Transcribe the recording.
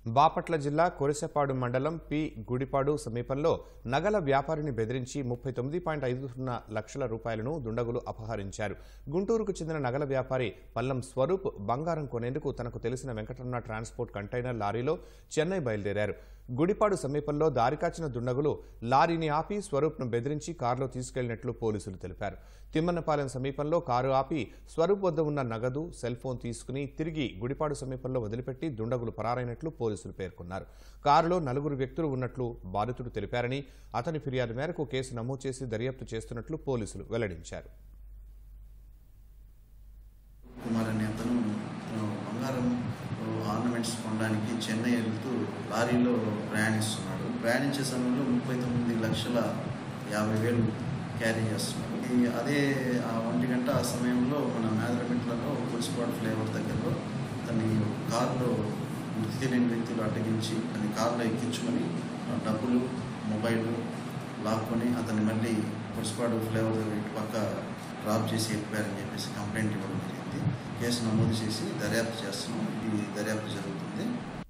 బాపట్ల జిల్లా కొరిసెపాడు మండలం పి గుడిపాడు సమీపంలో నగల వ్యాపారిని బెదిరించి ముప్పై తొమ్మిది పాయింట్ ఐదు సున్నా లక్షల రూపాయలను దుండగులు అపహరించారు గుంటూరుకు చెందిన నగల వ్యాపారి పల్లం స్వరూప్ బంగారం కొనేందుకు తనకు తెలిసిన వెంకటరమణ ట్రాన్స్పోర్ట్ కంటైనర్ లారీలో చెన్నై బయలుదేరారు గుడిపాడు సమీపంలో దారికాచిన దుండగులు లారీని ఆపి స్వరూప్ను బెదిరించి కారులో తీసుకెళ్లినట్లు పోలీసులు తెలిపారు తిమ్మన్నపాలెం సమీపంలో కారు ఆపి స్వరూప్ వద్ద ఉన్న నగదు సెల్ ఫోన్ తీసుకుని తిరిగి గుడిపాడు సమీపంలో వదిలిపెట్టి దుండగులు పరారైనట్లు పోలీసులు పేర్కొన్నారు కారులో నలుగురు వ్యక్తులు ఉన్నట్లు బాధితుడు తెలిపారని అతని ఫిర్యాదు మేరకు కేసు నమోదు చేసి దర్యాప్తు చేస్తున్నట్లు పోలీసులు వెల్లడించారు కుమార్ అనే అతను ఆ, బంగారం ఆర్నమెంట్స్ కొనడానికి చెన్నై వెళ్తూ లారీలో ప్రయాణిస్తున్నాడు ప్రయాణించే సమయంలో ముప్పై తొమ్మిది లక్షల యాభై వేలు క్యారీ చేస్తున్నాడు ఈ అదే ఆ ఒంటి గంట ఆ సమయంలో మన మేదరమిట్లలో పులిసిపాడు ఫ్లేవర్ దగ్గరలో తన కారులో గుర్తు తెలియని వ్యక్తులు అడ్డగించి అతని కారులో ఎక్కించుకొని ఆ డబ్బులు మొబైల్ లాక్కొని అతన్ని మళ్ళీ పులిసిపాడు ఫ్లేవర్ దగ్గర ఇటు పక్క డ్రాప్ చేసి వెళ్ళిపోయారని చెప్పేసి కంప్లైంట్ ఇవ్వడం జరిగింది కేసు నమోదు చేసి దర్యాప్తు చేస్తున్నాం ఈ దర్యాప్తు జరుగుతుంది